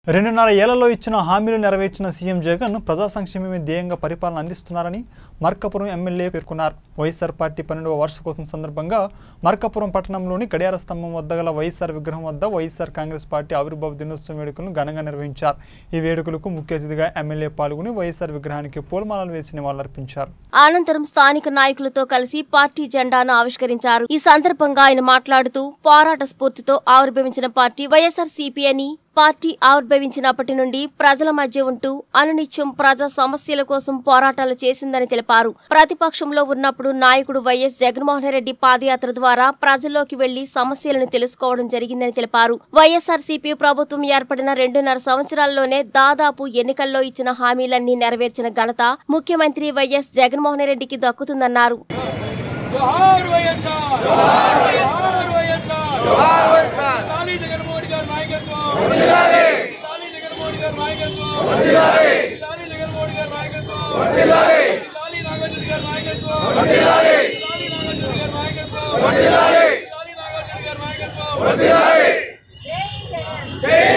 రెండున్నర ఏళ్లలో ఇచ్చిన హామీలు నెరవేర్చిన సీఎం జగన్ ప్రజా సంక్షేమమే ధ్యేయంగా పరిపాలన అందిస్తున్నారని మార్కాపురం ఎమ్మెల్యే పేర్కొన్నారు వైఎస్ఆర్ పార్టీ పన్నెండవ వార్షికోత్సవం సందర్భంగా మార్కాపురం పట్టణంలోని గడియార స్తంభం వద్ద గల వైఎస్ఆర్ విగ్రహం వద్ద వైఎస్ఆర్ కాంగ్రెస్ పార్టీ ఆవిర్భావ దినోత్సవం వేడుకలను ఘనంగా నిర్వహించారు ఈ వేడుకలకు ముఖ్య అతిథిగా ఎమ్మెల్యే పాల్గొని వైఎస్ఆర్ విగ్రహానికి పూలమాలలు వేసి నివాళులర్పించారు అనంతరం స్థానిక నాయకులతో కలిసి పార్టీ జెండాను ఆవిష్కరించారు ఈ సందర్భంగా ఆయన మాట్లాడుతూ పోరాట స్ఫూర్తితో ఆవిర్భవించిన పార్టీ వైఎస్ఆర్ సిపి అని పార్టీ ఆవిర్భవించినప్పటి నుండి ప్రజల మధ్య ఉంటూ అనునిత్యం ప్రజా సమస్యల కోసం పోరాటాలు చేసిందని తెలిపారు ప్రతిపక్షంలో ఉన్నప్పుడు నాయకుడు వైఎస్ జగన్మోహన్ రెడ్డి పాదయాత్ర ద్వారా ప్రజల్లోకి వెళ్లి సమస్యలను తెలుసుకోవడం జరిగిందని తెలిపారు వైఎస్ఆర్ సిపి ప్రభుత్వం ఏర్పడిన రెండున్నర సంవత్సరాల్లోనే దాదాపు ఎన్నికల్లో ఇచ్చిన హామీలన్నీ నెరవేర్చిన ఘనత ముఖ్యమంత్రి వైఎస్ జగన్మోహన్ రెడ్డికి దక్కుతుందన్నారు జోహార్ వైఎస్ఆర్ జోహార్ వైఎస్ఆర్ జోహార్ వైఎస్ఆర్ లాలి జగన్మోహన్ గారి నాయకత్వం వందనాలి లాలి జగన్మోహన్ గారి నాయకత్వం వందనాలి లాలి జగన్మోహన్ గారి నాయకత్వం వందనాలి లాలి నాగార్జున గారి నాయకత్వం వందనాలి లాలి నాగార్జున గారి నాయకత్వం వందనాలి లాలి నాగార్జున గారి నాయకత్వం వందనాలి జై జగన్ జై